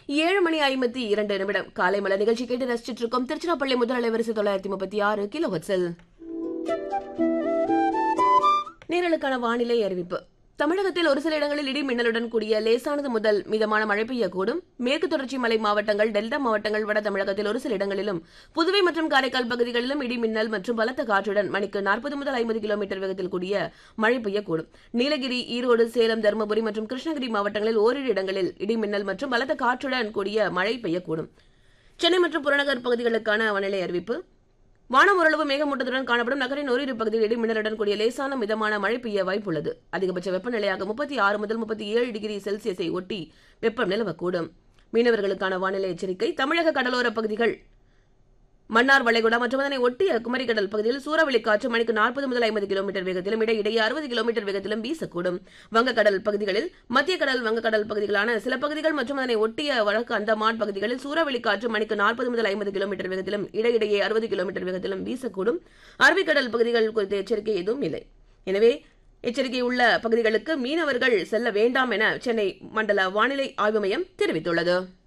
ஏழு மணி ஐம்பத்தி இரண்டு நிமிடம் காலை மலர் நிகழ்ச்சி கேட்டு ரசிச்சிட்டு இருக்கோம் திருச்சிராப்பள்ளி முதல் அலைவரிசை தொள்ளாயிரத்தி முப்பத்தி ஆறு கிலோ ஹெர்ட்ஸில் நேரலுக்கான வானிலை அறிவிப்பு தமிழகத்தில் ஒரு சில இடங்களில் இடி மின்னலுடன் கூடிய லேசானது முதல் மிதமான மழை பெய்யக்கூடும் மேற்கு தொடர்ச்சி மலை மாவட்டங்கள் டெல்டா மாவட்டங்கள் வட தமிழகத்தில் ஒரு சில இடங்களிலும் புதுவை மற்றும் காரைக்கால் பகுதிகளிலும் இடி மின்னல் மற்றும் பலத்த காற்றுடன் மணிக்கு நாற்பது முதல் ஐம்பது கிலோமீட்டர் வேகத்தில் கூடிய மழை பெய்யக்கூடும் நீலகிரி ஈரோடு சேலம் தருமபுரி மற்றும் கிருஷ்ணகிரி மாவட்டங்களில் ஓரிரு இடங்களில் இடி மின்னல் மற்றும் பலத்த காற்றுடன் கூடிய மழை பெய்யக்கூடும் சென்னை மற்றும் புறநகர் பகுதிகளுக்கான வானிலை அறிவிப்பு வானம் ஓரளவு மேகமூட்டத்துடன் காணப்படும் நகரின் ஓரிரு பகுதியில் இடி மின்னலுடன் கூடிய லேசான மிதமான மழை பெய்ய வாய்ப்புள்ளது அதிகபட்ச வெப்பநிலையாக முப்பத்தி ஆறு முதல் முப்பத்தி ஏழு டிகிரி செல்சியஸை ஒட்டி வெப்பம் நிலவக்கூடும் மீனவர்களுக்கான வானிலை எச்சரிக்கை தமிழக கடலோர பகுதிகள் மன்னார் வளைகுடா மற்றும் அதனை ஒட்டிய குமரிக்கடல் பகுதியில் சூறாவளி காற்று மணிக்கு நாற்பது முதல் ஐம்பது கிலோமீட்டர் வேகத்திலும் இடையிடையே அறுபது கிலோமீட்டர் வேகத்திலும் வீசக்கூடும் வங்கக்கடல் பகுதிகளில் மத்திய கடல் வங்கக்கடல் பகுதிகளான சில பகுதிகள் மற்றும் அதனை ஒட்டிய வடக்கு அந்தமான் பகுதிகளில் சூறாவளி காற்று மணிக்கு நாற்பது முதல் ஐம்பது கிலோமீட்டர் வேகத்திலும் இடையிடையே அறுபது கிலோமீட்டர் வேகத்திலும் வீசக்கூடும் அரபிக்கடல் பகுதிகள் குறித்த எச்சரிக்கை எதுவும் இல்லை எனவே எச்சரிக்கை உள்ள பகுதிகளுக்கு மீனவர்கள் செல்ல வேண்டாம் என சென்னை மண்டல வானிலை ஆய்வு மையம் தெரிவித்துள்ளது